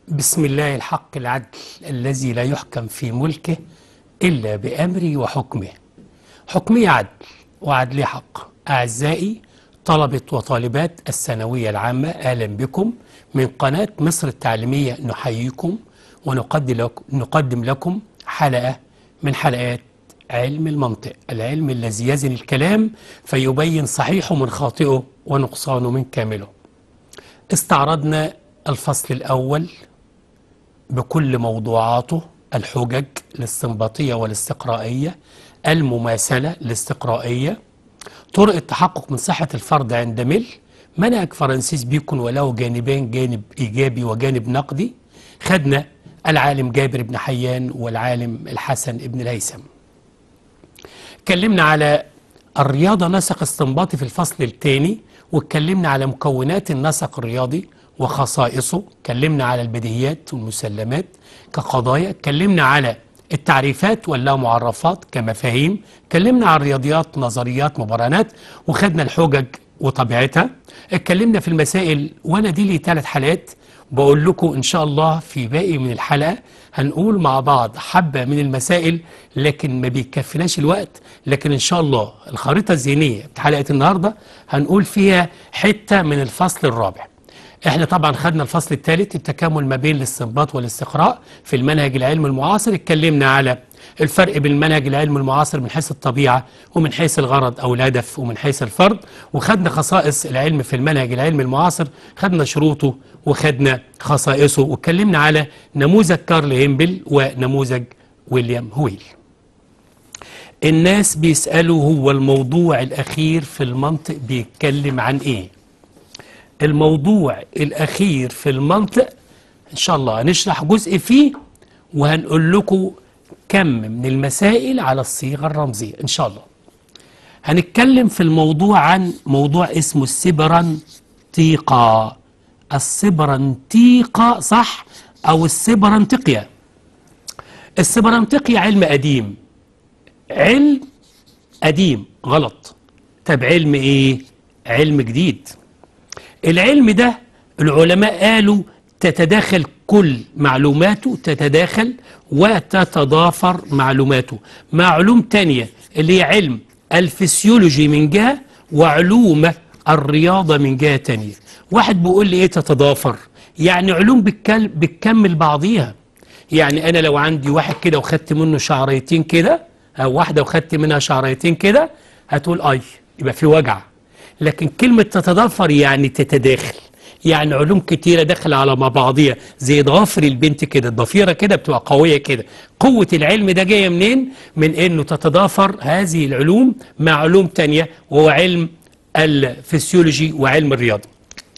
بسم الله الحق العدل الذي لا يحكم في ملكه إلا بأمره وحكمه حكمي عدل وعدلي حق أعزائي طلبة وطالبات الثانوية العامة أهلا بكم من قناة مصر التعليمية نحييكم ونقدم لكم, نقدم لكم حلقة من حلقات علم المنطق العلم الذي يزن الكلام فيبين صحيحه من خاطئه ونقصانه من كامله استعرضنا الفصل الأول بكل موضوعاته الحجج الاستنباطية والاستقرائية المماثلة الاستقرائية طرق التحقق من صحة الفرض عند مل منهج فرنسيس بيكون وله جانبين جانب إيجابي وجانب نقدي خدنا العالم جابر بن حيان والعالم الحسن بن الهيثم اتكلمنا على الرياضة نسق استنباطي في الفصل الثاني واتكلمنا على مكونات النسق الرياضي وخصائصه اتكلمنا على البديهيات والمسلمات كقضايا اتكلمنا على التعريفات واللا معرفات كمفاهيم اتكلمنا على الرياضيات نظريات مبارنات وخدنا الحجج وطبيعتها اتكلمنا في المسائل وانا دي لي ثلاث حلقات بقول لكم ان شاء الله في باقي من الحلقه هنقول مع بعض حبه من المسائل لكن ما بيكفيناش الوقت لكن ان شاء الله الخريطه الذهنيه بتاع حلقه النهارده هنقول فيها حته من الفصل الرابع احنا طبعا خدنا الفصل الثالث التكامل ما بين الاستنباط والاستقراء في المنهج العلمي المعاصر اتكلمنا على الفرق بين المنهج العلمي المعاصر من حيث الطبيعة ومن حيث الغرض أو الهدف ومن حيث الفرد وخدنا خصائص العلم في المنهج العلمي المعاصر خدنا شروطه وخدنا خصائصه واتكلمنا على نموذج كارل هيمبل ونموذج ويليام هويل الناس بيسألوا هو الموضوع الأخير في المنطق بيتكلم عن إيه الموضوع الأخير في المنطق إن شاء الله هنشرح جزء فيه وهنقول لكم كم من المسائل على الصيغة الرمزية إن شاء الله هنتكلم في الموضوع عن موضوع اسمه السبرنطيقة السبرنطيقة صح أو السبرنطقية السبرنطقية علم قديم علم قديم غلط طب علم إيه علم جديد العلم ده العلماء قالوا تتداخل كل معلوماته تتداخل وتتضافر معلوماته مع علوم تانية اللي هي علم الفسيولوجي من جهة وعلوم الرياضة من جهة تانية واحد بيقول لي ايه تتضافر يعني علوم بتكل- بتكمل بعضيها يعني انا لو عندي واحد كده وخدت منه شعريتين كده او واحدة وخدت منها شعريتين كده هتقول اي يبقى في وجع لكن كلمة تتضافر يعني تتداخل يعني علوم كتيرة داخلة على مع بعضيها زي ضوافر البنت كده الضفيرة كده بتبقى قوية كده قوة العلم ده جاية منين من انه تتضافر هذه العلوم مع علوم تانية وهو علم الفسيولوجي وعلم الرياضة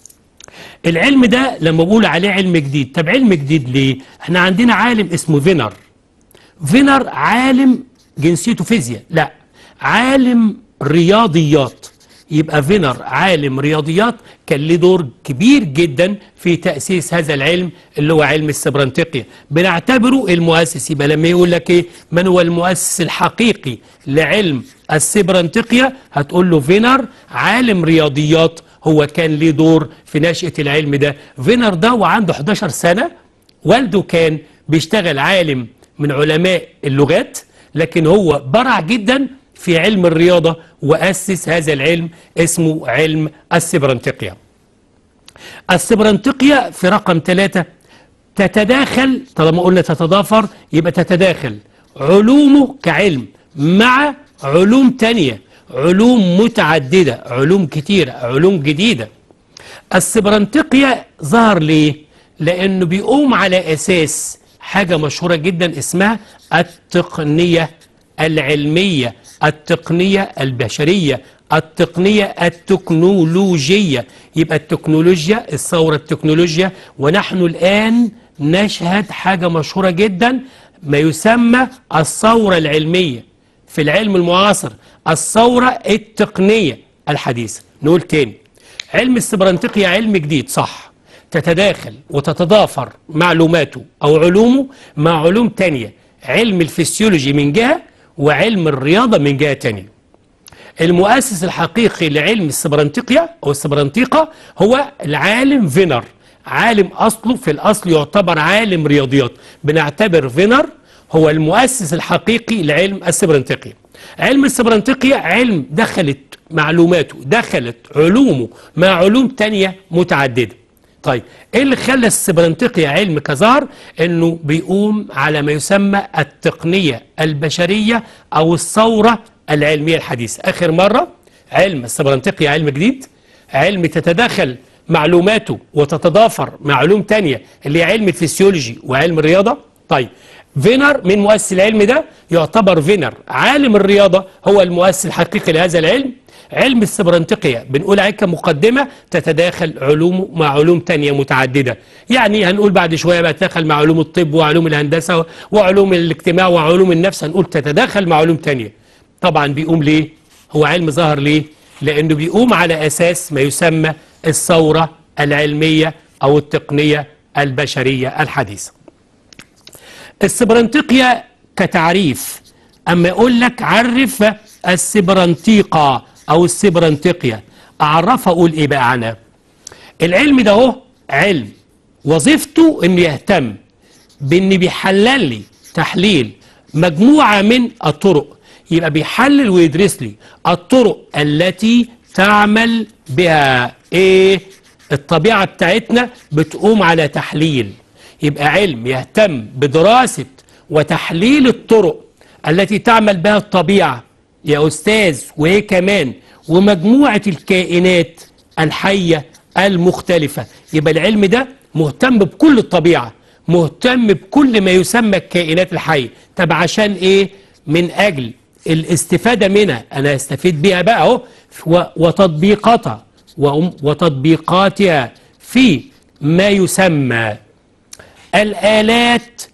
العلم ده لما بقول عليه علم جديد طب علم جديد ليه احنا عندنا عالم اسمه فينر فينر عالم جنسيته فيزياء لا عالم رياضيات يبقى فينر عالم رياضيات كان له دور كبير جدا في تأسيس هذا العلم اللي هو علم السبرنتقية بنعتبره المؤسس يبقى لما يقول لك ايه من هو المؤسس الحقيقي لعلم السبرنتقية هتقول له فينر عالم رياضيات هو كان ليه دور في نشأة العلم ده فينر ده وعنده 11 سنة والده كان بيشتغل عالم من علماء اللغات لكن هو برع جدا في علم الرياضة وأسس هذا العلم اسمه علم السبرنتقية السبرنتقية في رقم ثلاثة تتداخل طالما قلنا تتضافر يبقى تتداخل علومه كعلم مع علوم تانية علوم متعددة علوم كتيرة علوم جديدة السبرنتقية ظهر ليه؟ لأنه بيقوم على أساس حاجة مشهورة جدا اسمها التقنية العلمية التقنية البشرية التقنية التكنولوجية يبقى التكنولوجيا الثورة التكنولوجيا ونحن الآن نشهد حاجة مشهورة جدا ما يسمى الثورة العلمية في العلم المعاصر الثورة التقنية الحديثة نقول تاني علم السبرنتقية علم جديد صح تتداخل وتتضافر معلوماته أو علومه مع علوم تانية علم الفسيولوجي من جهة وعلم الرياضة من جهة تانية المؤسس الحقيقي لعلم السبرنتقية أو السبرنتيقة هو العالم فينر عالم اصله في الاصل يعتبر عالم رياضيات بنعتبر فينر هو المؤسس الحقيقي لعلم السبرنتقيا علم السبرنتقيا علم دخلت معلوماته دخلت علومه مع علوم تانية متعددة طيب ايه اللي خلى السبرنتقيا علم كظهر انه بيقوم على ما يسمى التقنية البشرية او الثورة العلمية الحديثة اخر مرة علم السبرنتقيا علم جديد علم تتداخل معلوماته وتتضافر مع علوم تانية اللي هي علم الفسيولوجي وعلم الرياضة طيب فينر من مؤسس العلم ده يعتبر فينر عالم الرياضة هو المؤسس الحقيقي لهذا العلم علم السبرنتقيا بنقول عليه كمقدمة تتداخل علومه مع علوم تانية متعددة يعني هنقول بعد شوية بقى تتداخل مع علوم الطب وعلوم الهندسة وعلوم الاجتماع وعلوم النفس هنقول تتداخل مع علوم تانية طبعا بيقوم ليه هو علم ظهر ليه لأنه بيقوم على أساس ما يسمى الثورة العلمية أو التقنية البشرية الحديثة السبرنتقيا كتعريف أما يقول لك عرف السبرنتيقة أو السبرنتقيا أعرفها أقول إيه بقى عنها العلم ده هو علم وظيفته إنه يهتم بإن بيحلل لي تحليل مجموعة من الطرق يبقى بيحلل ويدرس لي الطرق التي تعمل بها إيه الطبيعة بتاعتنا بتقوم على تحليل يبقى علم يهتم بدراسة وتحليل الطرق التي تعمل بها الطبيعة يا أستاذ وإيه كمان ومجموعة الكائنات الحية المختلفة يبقى العلم ده مهتم بكل الطبيعة مهتم بكل ما يسمى الكائنات الحية طب عشان إيه من أجل الاستفادة منها أنا استفيد بيها بقى أهو وتطبيقاتها وتطبيقاتها في ما يسمى الآلات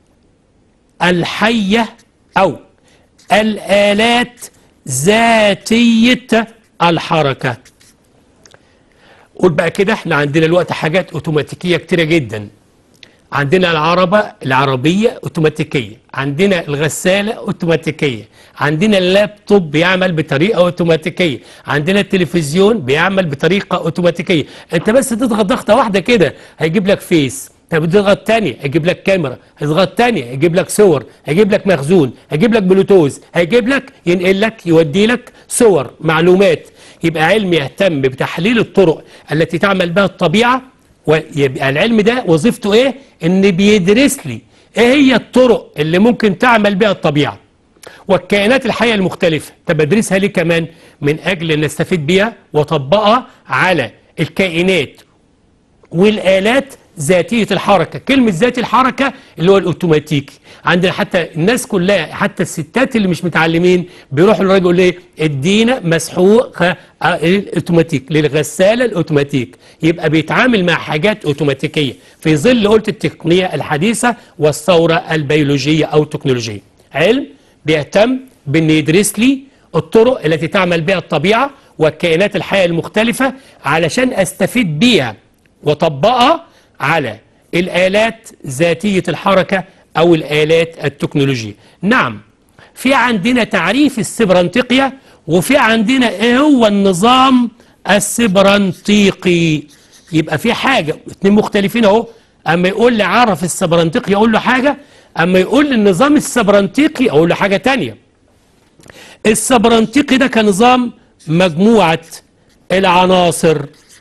الحية أو الآلات ذاتية الحركة قول بقى كده احنا عندنا الوقت حاجات اوتوماتيكية كتيرة جدا عندنا العربة العربية اوتوماتيكية عندنا الغسالة اوتوماتيكية عندنا اللابتوب بيعمل بطريقة اوتوماتيكية عندنا التلفزيون بيعمل بطريقة اوتوماتيكية انت بس تضغط ضغطة واحدة كده هيجيب لك فيس طب تضغط تاني هيجيب لك كاميرا هتضغط تاني هيجيب لك صور هيجيب لك مخزون هيجيب لك بلوتوز هيجيب لك ينقل لك يودي لك صور معلومات يبقى علم يهتم بتحليل الطرق التي تعمل بها الطبيعة ويبقى العلم ده وظيفته ايه ان بيدرس لي ايه هي الطرق اللي ممكن تعمل بها الطبيعة والكائنات الحية المختلفة طب ادرسها ليه كمان من اجل ان نستفيد بيها واطبقها على الكائنات والآلات ذاتية الحركة كلمة ذاتي الحركة اللي هو الأوتوماتيكي عندنا حتى الناس كلها حتى الستات اللي مش متعلمين بيروحوا للراجل يقول ايه ادينا مسحوق الاوتوماتيك للغسالة الاوتوماتيك يبقى بيتعامل مع حاجات اوتوماتيكية في ظل قلت التقنية الحديثة والثورة البيولوجية أو التكنولوجية علم بيهتم بأن يدرس لي الطرق التي تعمل بها الطبيعة والكائنات الحية المختلفة علشان أستفيد بيها وطبقها على الآلات ذاتية الحركة أو الآلات التكنولوجية نعم في عندنا تعريف السبرنتقية وفي عندنا ايه هو النظام السبرنتيقي يبقى في حاجة اتنين مختلفين اهو اما يقول لي عرف السبرنتيقي اقول له حاجة اما يقول لي النظام السبرنتيقي اقول له حاجة تانية السبرنتيقي ده كنظام مجموعة العناصر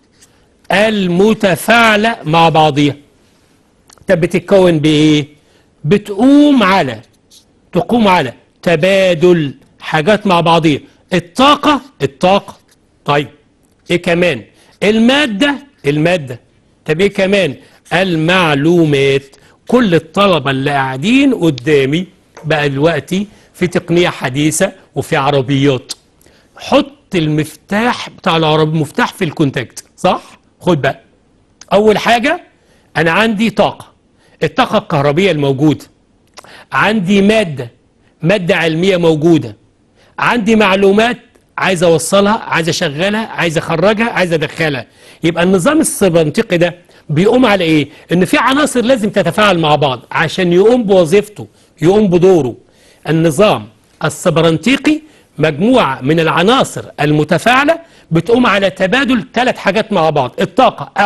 المتفاعلة مع بعضها طب بتتكون بايه بتقوم على تقوم على تبادل حاجات مع بعضها الطاقة الطاقة طيب ايه كمان المادة المادة طب ايه كمان المعلومات كل الطلبة اللي قاعدين قدامي بقى دلوقتي في تقنية حديثة وفي عربيات حط المفتاح بتاع العربي مفتاح في الكونتاكت صح خد بقى اول حاجة انا عندي طاقة الطاقة الكهربية الموجودة عندي مادة مادة علمية موجودة عندي معلومات عايز اوصلها عايز اشغلها عايز اخرجها عايز ادخلها يبقى النظام السبرنتقي ده بيقوم على ايه ان في عناصر لازم تتفاعل مع بعض عشان يقوم بوظيفته يقوم بدوره النظام السبرنتيقي مجموعة من العناصر المتفاعلة بتقوم على تبادل ثلاث حاجات مع بعض الطاقة او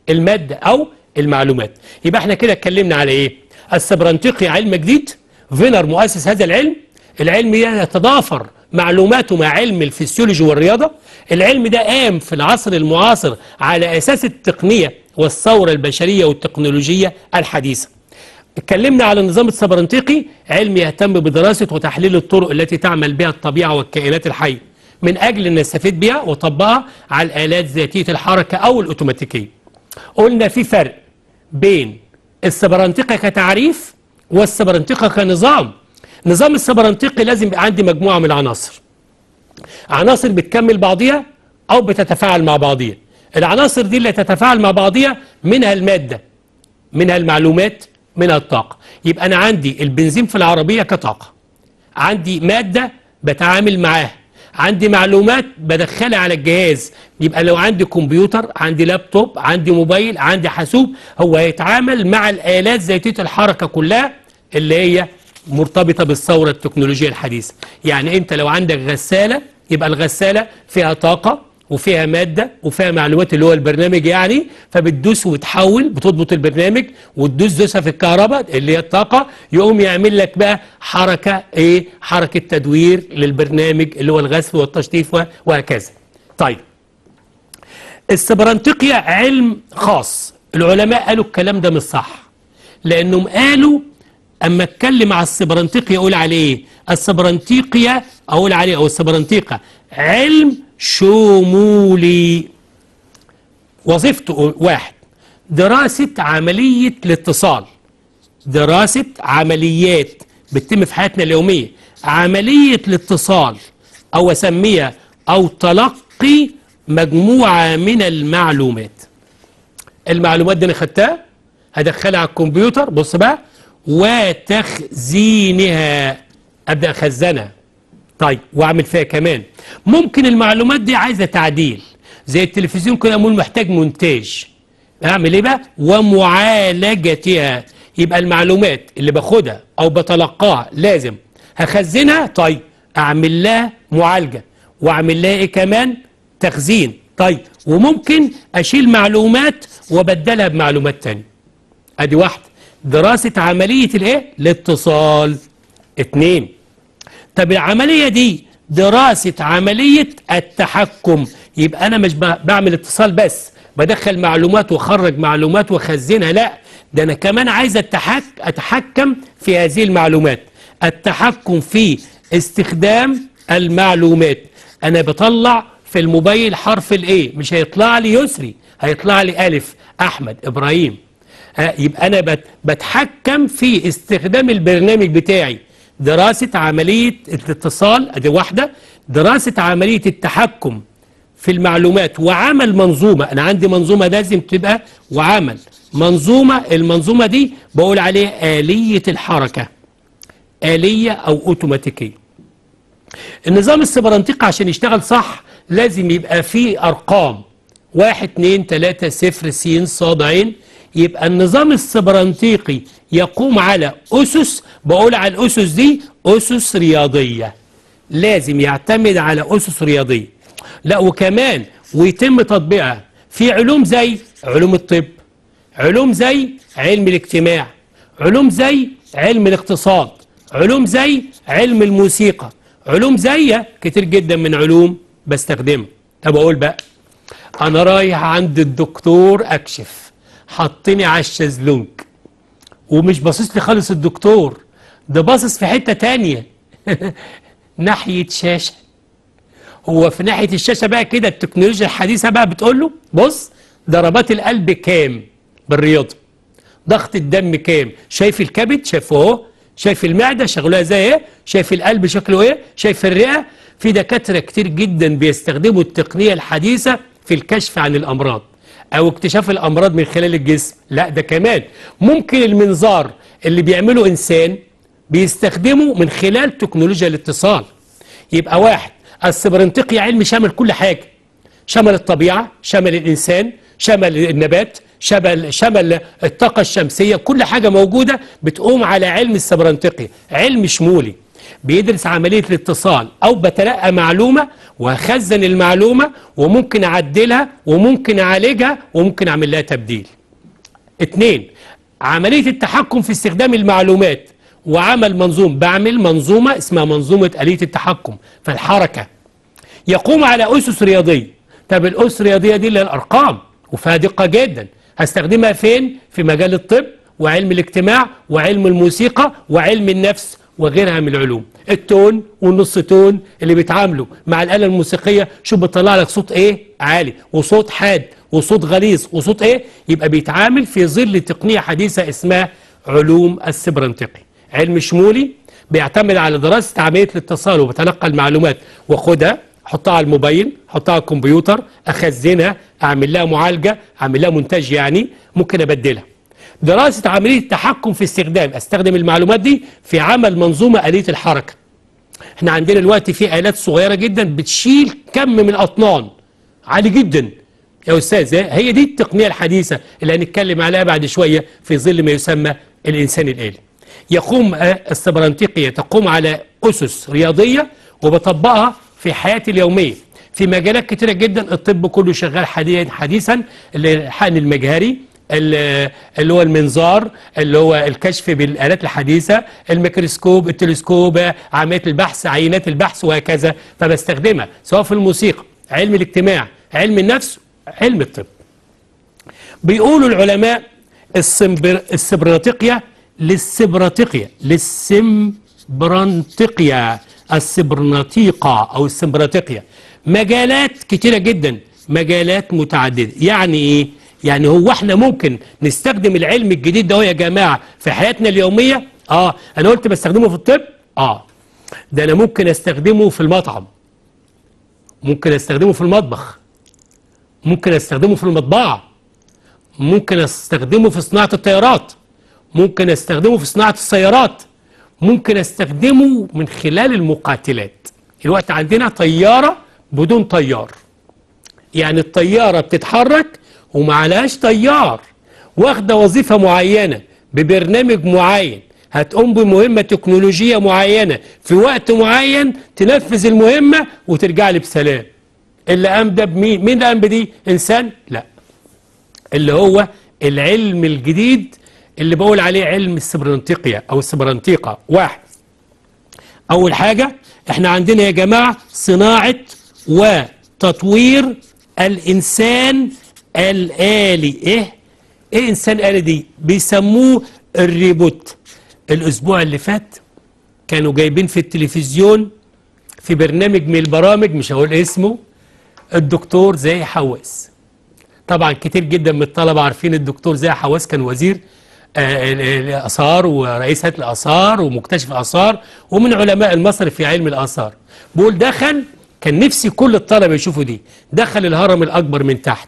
المادة أو المعلومات يبقى احنا كده اتكلمنا على ايه السبرانتيقي علم جديد فينر مؤسس هذا العلم العلم ده يتضافر معلوماته مع علم الفسيولوجي والرياضة العلم ده قام في العصر المعاصر على أساس التقنية والثورة البشرية والتكنولوجية الحديثة اتكلمنا على النظام السبرنتيقي علم يهتم بدراسة وتحليل الطرق التي تعمل بها الطبيعة والكائنات الحية من أجل أن نستفيد بها وطبقها على الآلات ذاتية الحركة أو الأوتوماتيكية قلنا في فرق بين السبرنتيقة كتعريف والسبرنتيقة كنظام نظام السبرنتيقي لازم يبقى عندي مجموعة من العناصر عناصر بتكمل بعضيها أو بتتفاعل مع بعضيها العناصر دي اللي تتفاعل مع بعضيها منها المادة منها المعلومات منها الطاقة يبقى أنا عندي البنزين في العربية كطاقة عندي مادة بتعامل معاها عندي معلومات بدخلها على الجهاز يبقى لو عندي كمبيوتر عندي لابتوب عندي موبايل عندي حاسوب هو هيتعامل مع الآلات ذاتية الحركة كلها اللي هي مرتبطة بالثورة التكنولوجية الحديثة يعني انت لو عندك غسالة يبقى الغسالة فيها طاقة وفيها مادة وفيها معلومات اللي هو البرنامج يعني فبتدوس وتحول بتضبط البرنامج وتدوس دوسها في الكهرباء اللي هي الطاقة يقوم يعمل لك بقى حركة ايه حركة تدوير للبرنامج اللي هو الغسل والتشطيف وهكذا طيب السبرانتيقيا علم خاص العلماء قالوا الكلام ده مش صح لانهم قالوا اما اتكلم على السبرانتيقيا اقول عليه ايه السبرانتيقيا اقول عليه او السبرانتيقة علم شمولي وظيفته واحد دراسة عملية الاتصال دراسة عمليات بتتم في حياتنا اليومية عملية الاتصال أو أسميها أو تلقي مجموعة من المعلومات المعلومات دي أنا خدتها هدخلها على الكمبيوتر بص بقى وتخزينها أبدأ أخزنها طيب واعمل فيها كمان ممكن المعلومات دي عايزه تعديل زي التلفزيون كده اقول محتاج مونتاج اعمل ايه بقى ومعالجتها يبقى المعلومات اللي باخدها او بتلقاها لازم هخزنها طيب اعمل لها معالجه واعمل لها ايه كمان تخزين طيب وممكن اشيل معلومات وابدلها بمعلومات تانية ادي واحده دراسه عمليه الايه الاتصال اتنين طب العملية دي دراسة عملية التحكم يبقى أنا مش بعمل اتصال بس بدخل معلومات وخرج معلومات وخزنها لا ده أنا كمان عايز أتحك أتحكم في هذه المعلومات التحكم في استخدام المعلومات أنا بطلع في الموبايل حرف الإيه مش هيطلع لي يسري هيطلع لي ألف أحمد إبراهيم يبقى أنا بتحكم في استخدام البرنامج بتاعي دراسة عملية الاتصال ادي واحدة دراسة عملية التحكم في المعلومات وعمل منظومة أنا عندي منظومة لازم تبقى وعمل منظومة المنظومة دي بقول عليها آلية الحركة آلية أو أوتوماتيكية النظام السبرانتيقي عشان يشتغل صح لازم يبقى فيه أرقام واحد اتنين تلاتة صفر سين صاد عين يبقى النظام السبرانتيقي يقوم على أسس بقول على الأسس دي أسس رياضية لازم يعتمد على أسس رياضية لا وكمان ويتم تطبيقها في علوم زي علوم الطب علوم زي علم الاجتماع علوم زي علم الاقتصاد علوم زي علم الموسيقى علوم زي كتير جدا من علوم بستخدمها طب اقول بقى انا رايح عند الدكتور اكشف حطني على الشезлونج ومش باصص لي خالص الدكتور ده باصص في حتة تانية ناحية شاشة هو في ناحية الشاشة بقى كده التكنولوجيا الحديثة بقى بتقول له بص ضربات القلب كام بالرياضة ضغط الدم كام شايف الكبد شايفه اهو شايف المعدة شغلها زي ايه شايف القلب شكله ايه شايف الرئة في دكاترة كتير جدا بيستخدموا التقنية الحديثة في الكشف عن الأمراض أو اكتشاف الأمراض من خلال الجسم لا ده كمان ممكن المنظار اللي بيعمله إنسان بيستخدمه من خلال تكنولوجيا الاتصال يبقى واحد السبرنتقي علم شامل كل حاجة شمل الطبيعة شمل الإنسان شمل النبات شمل, شمل الطاقة الشمسية كل حاجة موجودة بتقوم على علم السبرنتقي علم شمولي بيدرس عملية الاتصال أو بتلقى معلومة وأخزن المعلومة وممكن أعدلها وممكن أعالجها وممكن أعمل لها تبديل اتنين عملية التحكم في استخدام المعلومات وعمل منظوم بعمل منظومة اسمها منظومة آلية التحكم في الحركة يقوم على أسس رياضية طب الأسس الرياضية دي اللي هي الأرقام وفيها دقة جدا هستخدمها فين؟ في مجال الطب وعلم الاجتماع وعلم الموسيقى وعلم النفس وغيرها من العلوم التون والنص تون اللي بيتعاملوا مع الآلة الموسيقية شوف بيطلع لك صوت ايه عالي وصوت حاد وصوت غليظ وصوت ايه يبقى بيتعامل في ظل تقنية حديثة اسمها علوم السبرنتقي علم شمولي بيعتمد على دراسة عملية الاتصال وبتلقى المعلومات واخدها احطها على الموبايل احطها على الكمبيوتر اخزنها اعمل لها معالجة اعمل لها مونتاج يعني ممكن ابدلها دراسة عملية التحكم في استخدام استخدم المعلومات دي في عمل منظومة آلية الحركة احنا عندنا دلوقتي في آلات صغيرة جدا بتشيل كم من الأطنان عالي جدا يا أستاذ هي دي التقنية الحديثة اللي هنتكلم عليها بعد شوية في ظل ما يسمى الإنسان الآلي يقوم السبرانتيقية تقوم على أسس رياضية وبطبقها في حياتي اليومية في مجالات كتيرة جدا الطب كله شغال حاليا حديثا الحقن المجهري اللي هو المنظار اللي هو الكشف بالآلات الحديثة الميكروسكوب التلسكوب عملية البحث عينات البحث وهكذا فبستخدمها سواء في الموسيقى علم الاجتماع علم النفس علم الطب بيقولوا العلماء السمبر السبرناطيقيا للسبرناطيقيا للسمبرناطيقيا السبرناطيقة أو السمبرناطيقيا مجالات كتيرة جدا مجالات متعددة يعني إيه؟ يعني هو احنا ممكن نستخدم العلم الجديد ده يا جماعة في حياتنا اليومية اه انا قلت بستخدمه في الطب اه ده انا ممكن استخدمه في المطعم ممكن استخدمه في المطبخ ممكن استخدمه في المطبعة ممكن استخدمه في صناعة الطيارات ممكن استخدمه في صناعة السيارات ممكن استخدمه من خلال المقاتلات الوقت عندنا طيارة بدون طيار يعني الطيارة بتتحرك ومعلهاش طيار واخدة وظيفة معينة ببرنامج معين هتقوم بمهمة تكنولوجية معينة في وقت معين تنفذ المهمة وترجع لي بسلام اللي قام ده بمين مين اللي قام بدي انسان لا اللي هو العلم الجديد اللي بقول عليه علم السبرنتيقيا او السبرنتيقة واحد اول حاجة احنا عندنا يا جماعة صناعة وتطوير الانسان الآلي ايه ايه انسان آلي دي بيسموه الريبوت الاسبوع اللي فات كانوا جايبين في التلفزيون في برنامج من البرامج مش هقول اسمه الدكتور زي حواس طبعا كتير جدا من الطلبة عارفين الدكتور زي حواس كان وزير آه الآثار ورئيس هيئة الآثار ومكتشف آثار ومن علماء المصر في علم الآثار بقول دخل كان نفسي كل الطلبة يشوفوا دي دخل الهرم الأكبر من تحت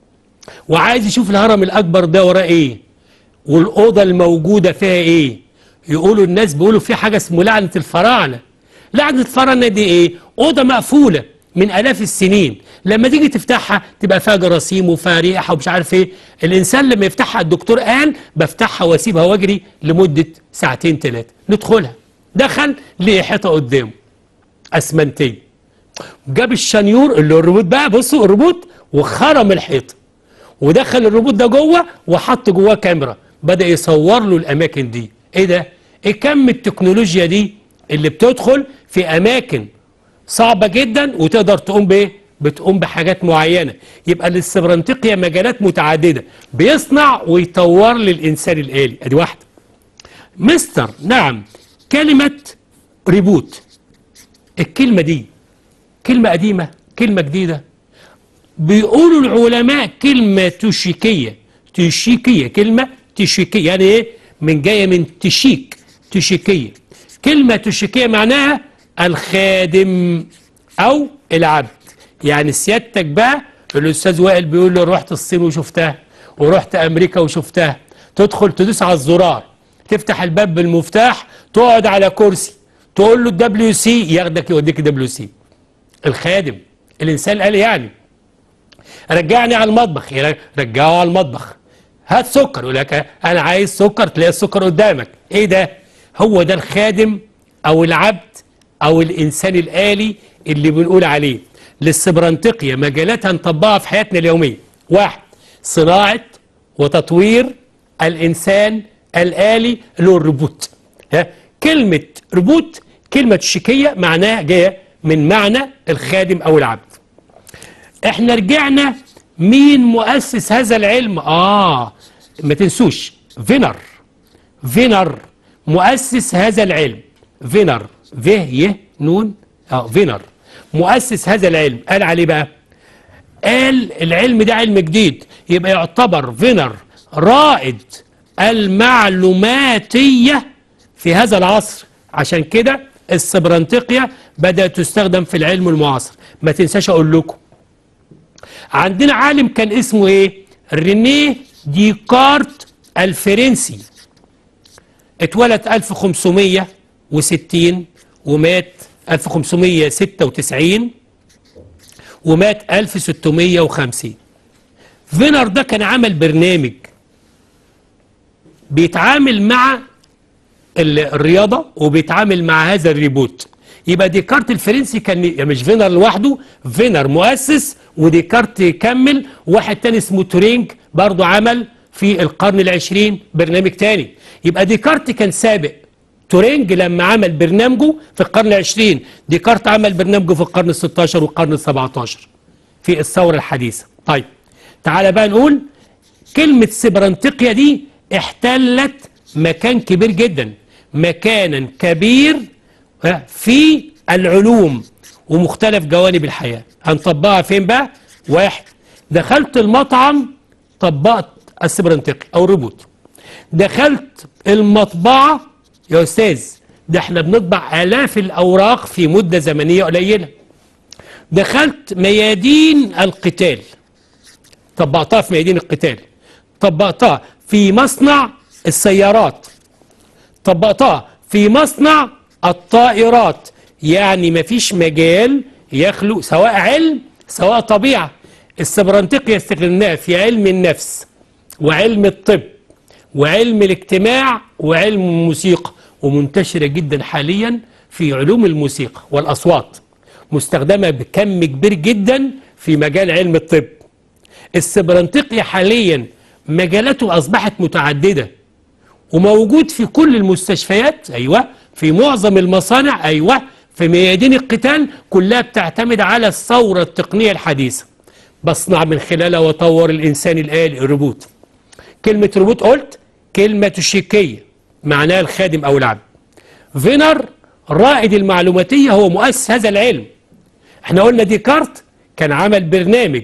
وعايز يشوف الهرم الأكبر ده وراه إيه والأوضة الموجودة فيها إيه يقولوا الناس بيقولوا في حاجة اسمه لعنة الفراعنة لعنة الفراعنة دي إيه أوضة مقفولة من آلاف السنين لما تيجي تفتحها تبقى فيها جراثيم وفيها ريحة ومش عارف إيه الإنسان لما يفتحها الدكتور قال بفتحها واسيبها واجري لمدة ساعتين ثلاثة ندخلها دخل لقي حيطة قدامه أسمنتية جاب الشنيور اللي هو الروبوت بقى بصوا الروبوت وخرم الحيطة ودخل الروبوت ده جوه وحط جواه كاميرا بدأ يصور له الأماكن دي إيه ده؟ إيه كم التكنولوجيا دي اللي بتدخل في أماكن صعبة جدا وتقدر تقوم بإيه؟ بتقوم بحاجات معينة يبقى للسبرنتقيا مجالات متعددة بيصنع ويطور للإنسان الآلي أدي واحدة مستر نعم كلمة ريبوت الكلمة دي كلمة قديمة كلمة جديدة بيقولوا العلماء كلمة تشيكية تشيكية كلمة تشيكية يعني ايه من جاية من تشيك تشيكية كلمة تشيكية معناها الخادم او العبد يعني سيادتك بقى الاستاذ وائل بيقول له رحت الصين وشفتها ورحت امريكا وشفتها تدخل تدوس على الزرار تفتح الباب بالمفتاح تقعد على كرسي تقول له الدبليو سي ياخدك يوديك دبليو سي الخادم الانسان قال يعني رجعني على المطبخ رجعه على المطبخ هات سكر يقول لك انا عايز سكر تلاقي السكر قدامك ايه ده هو ده الخادم او العبد او الانسان الالي اللي بنقول عليه للسبرانتقية مجالاتها نطبقها في حياتنا اليومية واحد صناعة وتطوير الانسان الالي اللي هو الروبوت ها كلمة روبوت كلمة تشيكية معناها جاية من معنى الخادم او العبد احنا رجعنا مين مؤسس هذا العلم اه ما تنسوش فينر فينر مؤسس هذا العلم فينر ف ي نون اه فينر مؤسس هذا العلم قال عليه بقى قال العلم ده علم جديد يبقى يعتبر فينر رائد المعلوماتية في هذا العصر عشان كده السبرانتقيا بدأت تستخدم في العلم المعاصر ما تنساش أقول لكم عندنا عالم كان اسمه ايه رينيه ديكارت الفرنسي اتولد 1560 ومات 1596 ومات 1650 فينر ده كان عمل برنامج بيتعامل مع الرياضة وبيتعامل مع هذا الريبوت يبقى ديكارت الفرنسي كان يعني مش فينر لوحده فينر مؤسس وديكارت يكمل واحد تاني اسمه تورينج برضه عمل في القرن العشرين برنامج تاني يبقى ديكارت كان سابق تورينج لما عمل برنامجه في القرن العشرين ديكارت عمل برنامجه في القرن الستاشر والقرن السبعتاشر في الثورة الحديثة طيب تعالى بقى نقول كلمة سبرانتقيا دي احتلت مكان كبير جدا مكانا كبير في العلوم ومختلف جوانب الحياة هنطبقها فين بقى واحد دخلت المطعم طبقت السبرانتقي او الروبوت دخلت المطبعة يا استاذ ده احنا بنطبع الاف الاوراق في مدة زمنية قليلة دخلت ميادين القتال طبقتها في ميادين القتال طبقتها في مصنع السيارات طبقتها في مصنع الطائرات يعني مفيش مجال يخلو سواء علم سواء طبيعة السبرانتقيا استخدمناها في علم النفس وعلم الطب وعلم الاجتماع وعلم الموسيقى ومنتشرة جدا حاليا في علوم الموسيقى والأصوات مستخدمة بكم كبير جدا في مجال علم الطب السبرانتقيا حاليا مجالاته أصبحت متعددة وموجود في كل المستشفيات أيوة في معظم المصانع أيوة في ميادين القتال كلها بتعتمد على الثورة التقنية الحديثة بصنع من خلالها وطور الإنسان الآلي الروبوت كلمة روبوت قلت كلمة تشيكية معناها الخادم أو العبد فينر رائد المعلوماتية هو مؤسس هذا العلم احنا قلنا ديكارت كان عمل برنامج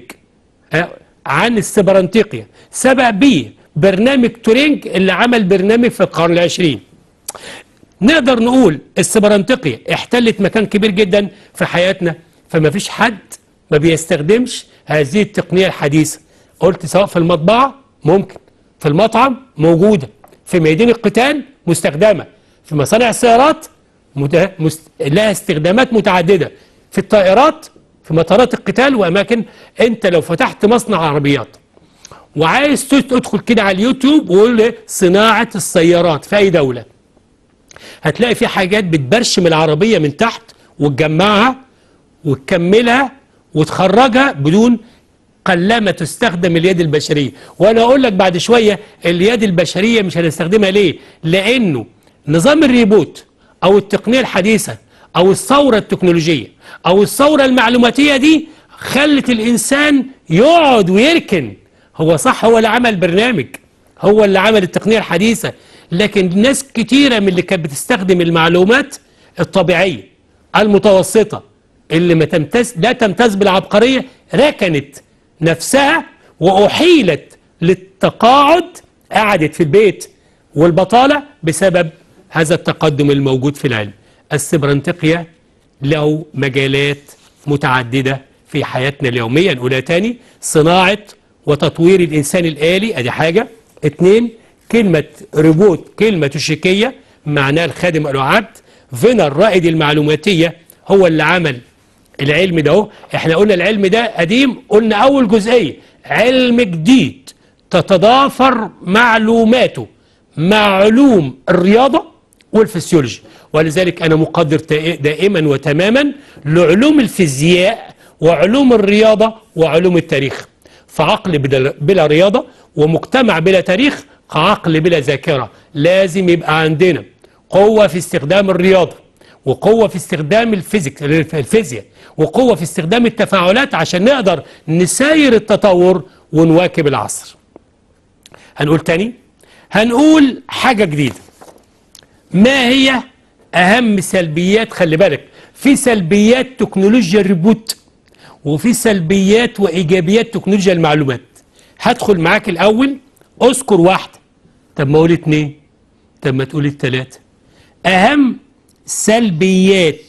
عن السبرانتيقيا سبق بيه برنامج تورينج اللي عمل برنامج في القرن العشرين نقدر نقول السبرانتقية احتلت مكان كبير جدا في حياتنا فما فيش حد ما بيستخدمش هذه التقنية الحديثة قلت سواء في المطبعة ممكن في المطعم موجودة في ميادين القتال مستخدمة في مصانع السيارات مت... مست... لها استخدامات متعددة في الطائرات في مطارات القتال وأماكن أنت لو فتحت مصنع عربيات وعايز تدخل كده على اليوتيوب وقول صناعة السيارات في أي دولة هتلاقي في حاجات بتبرشم العربية من تحت وتجمعها وتكملها وتخرجها بدون قلما تستخدم اليد البشرية وأنا أقول لك بعد شوية اليد البشرية مش هنستخدمها ليه لأنه نظام الريبوت أو التقنية الحديثة أو الثورة التكنولوجية أو الثورة المعلوماتية دي خلت الإنسان يقعد ويركن هو صح هو اللي عمل برنامج هو اللي عمل التقنية الحديثة لكن ناس كتيرة من اللي كانت بتستخدم المعلومات الطبيعية المتوسطة اللي ما تمتاز لا تمتاز بالعبقرية ركنت نفسها وأحيلت للتقاعد قعدت في البيت والبطالة بسبب هذا التقدم الموجود في العلم السبرانتقيا له مجالات متعددة في حياتنا اليومية نقولها تاني صناعة وتطوير الإنسان الآلي أدي حاجة اتنين كلمة روبوت كلمة تشيكية معناها الخادم أو عبد فينر رائد المعلوماتية هو اللي عمل العلم ده اهو احنا قلنا العلم ده قديم قلنا أول جزئية علم جديد تتضافر معلوماته مع علوم الرياضة والفسيولوجي ولذلك أنا مقدر تا- دائما وتماما لعلوم الفيزياء وعلوم الرياضة وعلوم التاريخ فعقل بلا, بلا رياضة ومجتمع بلا تاريخ كعقل بلا ذاكرة لازم يبقى عندنا قوة في استخدام الرياضة وقوة في استخدام الفيزيك الفيزياء وقوة في استخدام التفاعلات عشان نقدر نساير التطور ونواكب العصر هنقول تاني هنقول حاجة جديدة ما هي أهم سلبيات خلي بالك في سلبيات تكنولوجيا الريبوت وفي سلبيات وإيجابيات تكنولوجيا المعلومات هدخل معاك الأول أذكر واحدة طب ما أقول اتنين طب ما تقول التلاتة أهم سلبيات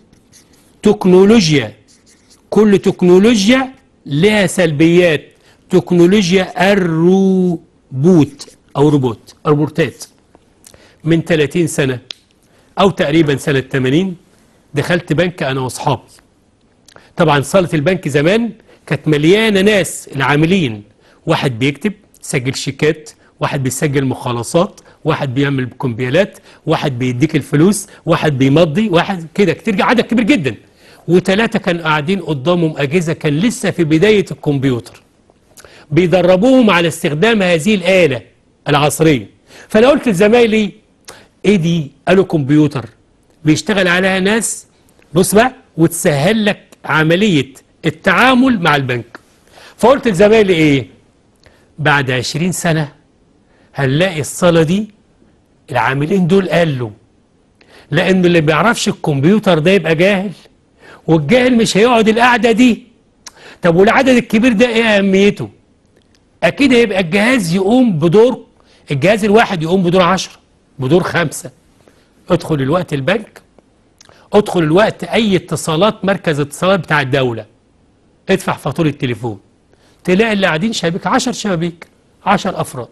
تكنولوجيا كل تكنولوجيا لها سلبيات تكنولوجيا الروبوت أو روبوت روبوتات من 30 سنة أو تقريبا سنة 80 دخلت بنك أنا وأصحابي طبعا صالة البنك زمان كانت مليانة ناس العاملين واحد بيكتب سجل شيكات واحد بيسجل مخالصات واحد بيعمل كمبيالات واحد بيديك الفلوس واحد بيمضي واحد كده كتير عدد كبير جدا وثلاثة كانوا قاعدين قدامهم أجهزة كان لسه في بداية الكمبيوتر بيدربوهم على استخدام هذه الآلة العصرية فأنا قلت لزمايلي إيه دي؟ قالوا كمبيوتر بيشتغل عليها ناس بص بقى وتسهل لك عملية التعامل مع البنك فقلت لزمايلي إيه؟ بعد عشرين سنة هنلاقي الصالة دي العاملين دول قالوا لأنه اللي بيعرفش الكمبيوتر ده يبقى جاهل والجاهل مش هيقعد القعدة دي طب والعدد الكبير ده ايه أهميته أكيد هيبقى الجهاز يقوم بدور الجهاز الواحد يقوم بدور عشرة بدور خمسة ادخل الوقت البنك ادخل الوقت أي اتصالات مركز اتصالات بتاع الدولة ادفع فاتورة التليفون تلاقي اللي قاعدين شبابيك عشر شبابيك عشر أفراد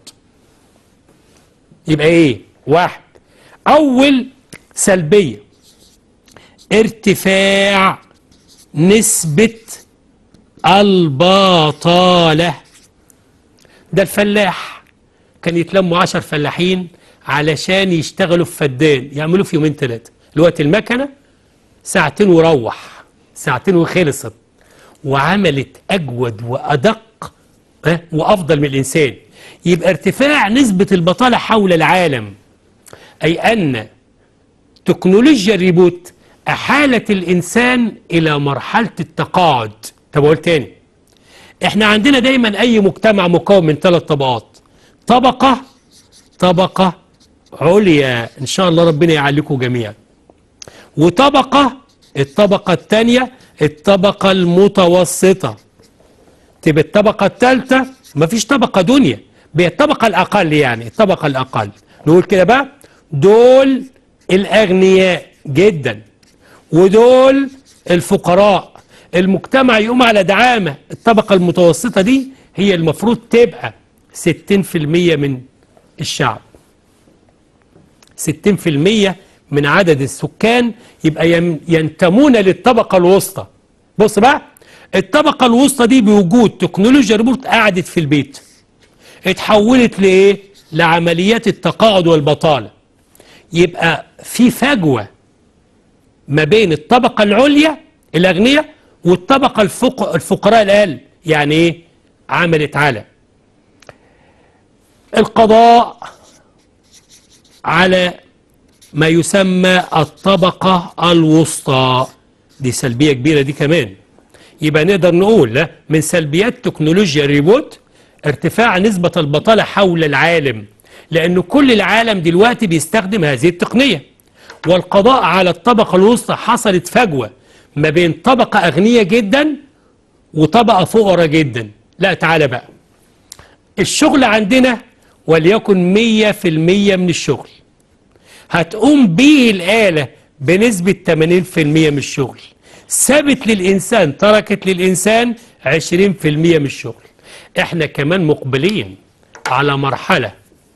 يبقى ايه واحد أول سلبية ارتفاع نسبة البطالة ده الفلاح كان يتلموا عشر فلاحين علشان يشتغلوا في فدان يعملوا في يومين ثلاثة الوقت المكنة ساعتين وروح ساعتين وخلصت وعملت أجود وأدق ها، وأفضل من الإنسان يبقى ارتفاع نسبة البطالة حول العالم أي أن تكنولوجيا الريبوت أحالت الإنسان إلى مرحلة التقاعد طب أقول تاني إحنا عندنا دايما أي مجتمع مكون من ثلاث طبقات طبقة طبقة عليا إن شاء الله ربنا يعليكم جميعا وطبقة الطبقة الثانية الطبقة المتوسطة تبقى الطبقة الثالثة مفيش طبقة دنيا هي الطبقة الأقل يعني الطبقة الأقل نقول كده بقى دول الأغنياء جدا ودول الفقراء المجتمع يقوم على دعامة الطبقة المتوسطة دي هي المفروض تبقى 60% من الشعب 60% من عدد السكان يبقى ين- ينتمون للطبقة الوسطى بص بقى الطبقة الوسطى دي بوجود تكنولوجيا ريبورت قعدت في البيت اتحولت لإيه؟ لعمليات التقاعد والبطالة يبقى في فجوة ما بين الطبقة العليا الأغنياء والطبقة الفق... الفقراء الأقل يعني إيه؟ عملت على القضاء على ما يسمى الطبقة الوسطى دي سلبية كبيرة دي كمان يبقى نقدر نقول لا من سلبيات تكنولوجيا الريبوت ارتفاع نسبة البطالة حول العالم لأن كل العالم دلوقتي بيستخدم هذه التقنية والقضاء على الطبقة الوسطى حصلت فجوة ما بين طبقة أغنية جدا وطبقة فقراء جدا لا تعالى بقى الشغل عندنا وليكن مية في المية من الشغل هتقوم به الآلة بنسبة 80% من الشغل سابت للإنسان تركت للإنسان 20% من الشغل احنا كمان مقبلين على مرحلة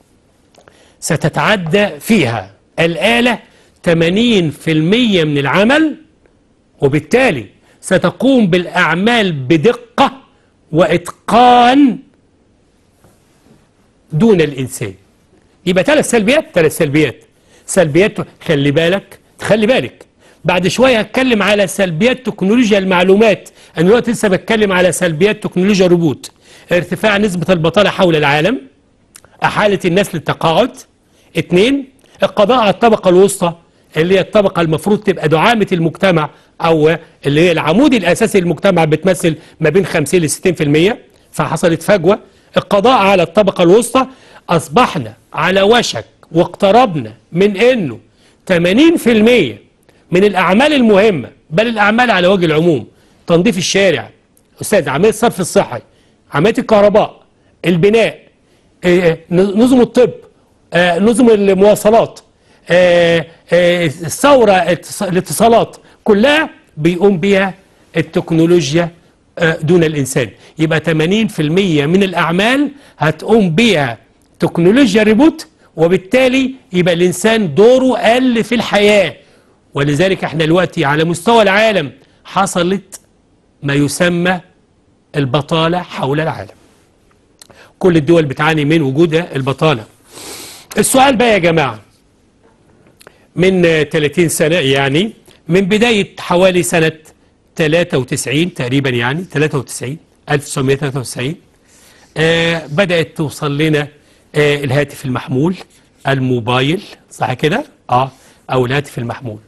ستتعدى فيها الآلة 80% من العمل وبالتالي ستقوم بالأعمال بدقة وإتقان دون الإنسان يبقى ثلاث سلبيات ثلاث سلبيات سلبيات خلي بالك خلي بالك بعد شويه هتكلم على سلبيات تكنولوجيا المعلومات انا دلوقتي لسه بتكلم على سلبيات تكنولوجيا الروبوت ارتفاع نسبه البطاله حول العالم احاله الناس للتقاعد اثنين القضاء على الطبقه الوسطى اللي هي الطبقه المفروض تبقى دعامه المجتمع او اللي هي العمود الاساسي للمجتمع بتمثل ما بين 50 ل 60% فحصلت فجوه القضاء على الطبقه الوسطى اصبحنا على وشك واقتربنا من انه 80% من الاعمال المهمه بل الاعمال على وجه العموم تنظيف الشارع استاذ عمليه الصرف الصحي عمليه الكهرباء البناء آه، نظم الطب آه، نظم المواصلات آه، آه، الثورة اتص- الاتصالات كلها بيقوم بها التكنولوجيا آه، دون الإنسان يبقى 80% من الأعمال هتقوم بها تكنولوجيا ريبوت وبالتالي يبقى الإنسان دوره قل في الحياة ولذلك احنا دلوقتي على مستوى العالم حصلت ما يسمى البطالة حول العالم كل الدول بتعاني من وجود البطالة السؤال بقى يا جماعة من آه، 30 سنة يعني من بداية حوالي سنة 93 تقريبا يعني 93 1993 آه بدأت توصل لنا آه الهاتف المحمول الموبايل صح كده؟ اه او الهاتف المحمول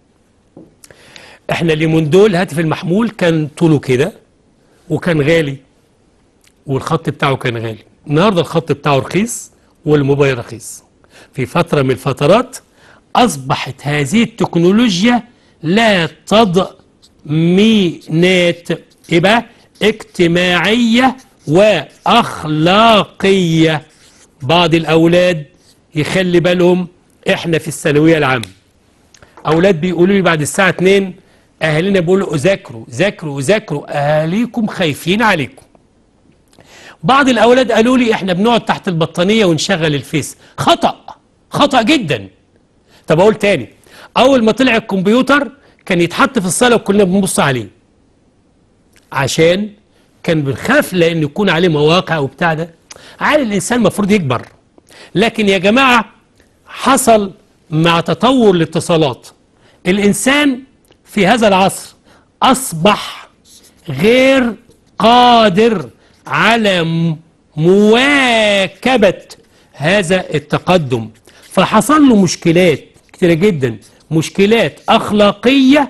احنا اللي من دول الهاتف المحمول كان طوله كده وكان غالي والخط بتاعه كان غالي النهارده الخط بتاعه رخيص والموبايل رخيص في فترة من الفترات أصبحت هذه التكنولوجيا لا تضمينات يبقى اجتماعية وأخلاقية بعض الأولاد يخلي بالهم إحنا في الثانوية العامة أولاد بيقولوا لي بعد الساعة 2 أهالينا بيقولوا ذاكروا ذاكروا ذاكروا أهاليكم خايفين عليكم بعض الأولاد قالوا لي إحنا بنقعد تحت البطانية ونشغل الفيس خطأ خطأ جدا طب أقول تاني أول ما طلع الكمبيوتر كان يتحط في الصالة وكلنا بنبص عليه عشان كان بنخاف لأن يكون عليه مواقع وبتاع ده عالي الإنسان المفروض يكبر لكن يا جماعة حصل مع تطور الاتصالات الإنسان في هذا العصر أصبح غير قادر على م- مواكبة هذا التقدم فحصل له مشكلات كتيرة جدا مشكلات أخلاقية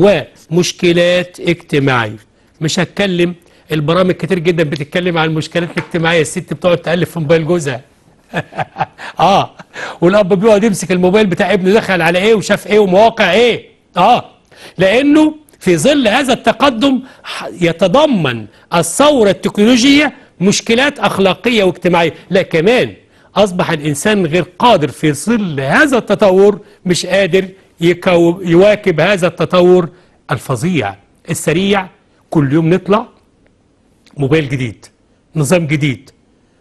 ومشكلات اجتماعية مش هتكلم البرامج كتير جدا بتتكلم عن المشكلات الاجتماعية الست بتقعد تقلب في موبايل جوزها اه والاب بيقعد يمسك الموبايل بتاع ابنه دخل على ايه وشاف ايه ومواقع ايه اه لانه في ظل هذا التقدم ح- يتضمن الثوره التكنولوجيه مشكلات اخلاقيه واجتماعيه لا كمان اصبح الانسان غير قادر في ظل هذا التطور مش قادر يكو يواكب هذا التطور الفظيع السريع كل يوم نطلع موبايل جديد نظام جديد